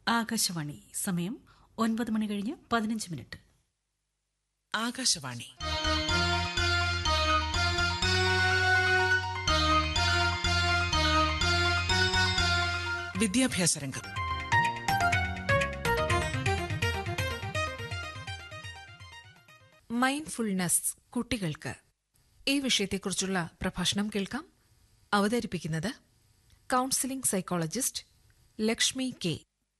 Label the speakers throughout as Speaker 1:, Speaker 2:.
Speaker 1: ആകാശവാണി സമയം ഒൻപത് മണി കഴിഞ്ഞ് പതിനഞ്ച് മിനിറ്റ്
Speaker 2: ആകാശവാണി വിദ്യാഭ്യാസ രംഗം
Speaker 3: മൈൻഡ്ഫുൾനെസ് കുട്ടികൾക്ക് ഈ വിഷയത്തെക്കുറിച്ചുള്ള പ്രഭാഷണം കേൾക്കാം അവതരിപ്പിക്കുന്നത് counselling psychologist Lakshmi K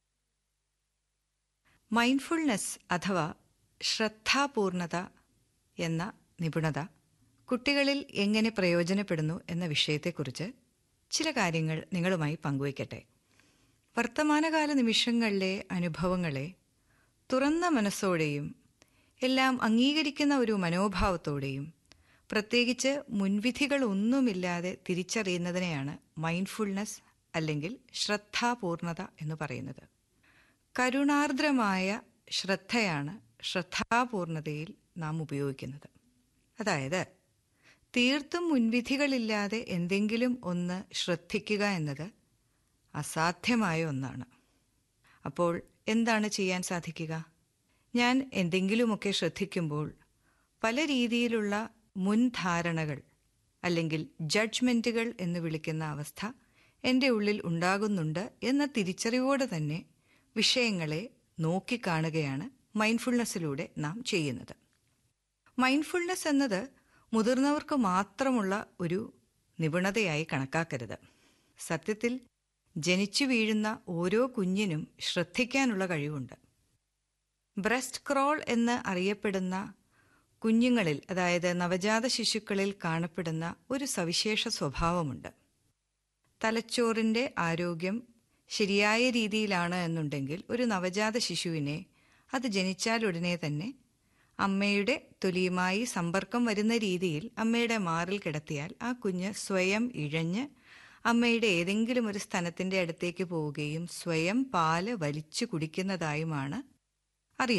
Speaker 4: mindfulness അഥവാ ശ്രദ്ധാപൂർണത എന്ന നിപുണത കുട്ടികളിൽ എങ്ങനെ പ്രയോജനപ്പെടുന്നു എന്ന വിഷയത്തെക്കുറിച്ച് ചില കാര്യങ്ങൾ നിങ്ങളുമായി പങ്കുവയ്ക്കട്ടെ വർത്തമാനകാല നിമിഷങ്ങളിലെ അനുഭവങ്ങളെ തുറന്ന മനസ്സോടെയും എല്ലാം അംഗീകരിക്കുന്ന ഒരു മനോഭാവത്തോടെയും പ്രത്യേകിച്ച് മുൻവിധികളൊന്നുമില്ലാതെ തിരിച്ചറിയുന്നതിനെയാണ് മൈൻഡ്ഫുൾനെസ് അല്ലെങ്കിൽ ശ്രദ്ധാപൂർണത എന്ന് പറയുന്നത് കരുണാർദ്രമായ ശ്രദ്ധയാണ് ശ്രദ്ധാപൂർണതയിൽ നാം ഉപയോഗിക്കുന്നത് അതായത് തീർത്തും മുൻവിധികളില്ലാതെ എന്തെങ്കിലും ഒന്ന് ശ്രദ്ധിക്കുക എന്നത് അസാധ്യമായ ഒന്നാണ് അപ്പോൾ എന്താണ് ചെയ്യാൻ സാധിക്കുക ഞാൻ എന്തെങ്കിലുമൊക്കെ ശ്രദ്ധിക്കുമ്പോൾ പല രീതിയിലുള്ള മുൻധാരണകൾ അല്ലെങ്കിൽ ജഡ്ജ്മെൻറ്റുകൾ എന്ന് വിളിക്കുന്ന അവസ്ഥ എൻ്റെ ഉള്ളിൽ ഉണ്ടാകുന്നുണ്ട് എന്ന തിരിച്ചറിവോടെ തന്നെ വിഷയങ്ങളെ നോക്കിക്കാണുകയാണ് മൈൻഡ്ഫുൾനെസ്സിലൂടെ നാം ചെയ്യുന്നത് മൈൻഡ്ഫുൾനെസ് എന്നത് മുതിർന്നവർക്ക് മാത്രമുള്ള ഒരു നിപുണതയായി കണക്കാക്കരുത് സത്യത്തിൽ ജനിച്ചു വീഴുന്ന ഓരോ കുഞ്ഞിനും ശ്രദ്ധിക്കാനുള്ള കഴിവുണ്ട് ബ്രസ്റ്റ് ക്രോൾ എന്ന് അറിയപ്പെടുന്ന കുഞ്ഞുങ്ങളിൽ അതായത് നവജാത ശിശുക്കളിൽ കാണപ്പെടുന്ന ഒരു സവിശേഷ സ്വഭാവമുണ്ട് തലച്ചോറിൻ്റെ ആരോഗ്യം ശരിയായ രീതിയിലാണ് എന്നുണ്ടെങ്കിൽ ഒരു നവജാത ശിശുവിനെ അത് ജനിച്ചാലുടനെ തന്നെ അമ്മയുടെ തൊലിയുമായി സമ്പർക്കം വരുന്ന രീതിയിൽ അമ്മയുടെ മാറിൽ കിടത്തിയാൽ ആ കുഞ്ഞ് സ്വയം ഇഴഞ്ഞ് അമ്മയുടെ ഏതെങ്കിലും ഒരു സ്ഥലത്തിൻ്റെ അടുത്തേക്ക് പോവുകയും സ്വയം പാല് വലിച്ചു കുടിക്കുന്നതായുമാണ്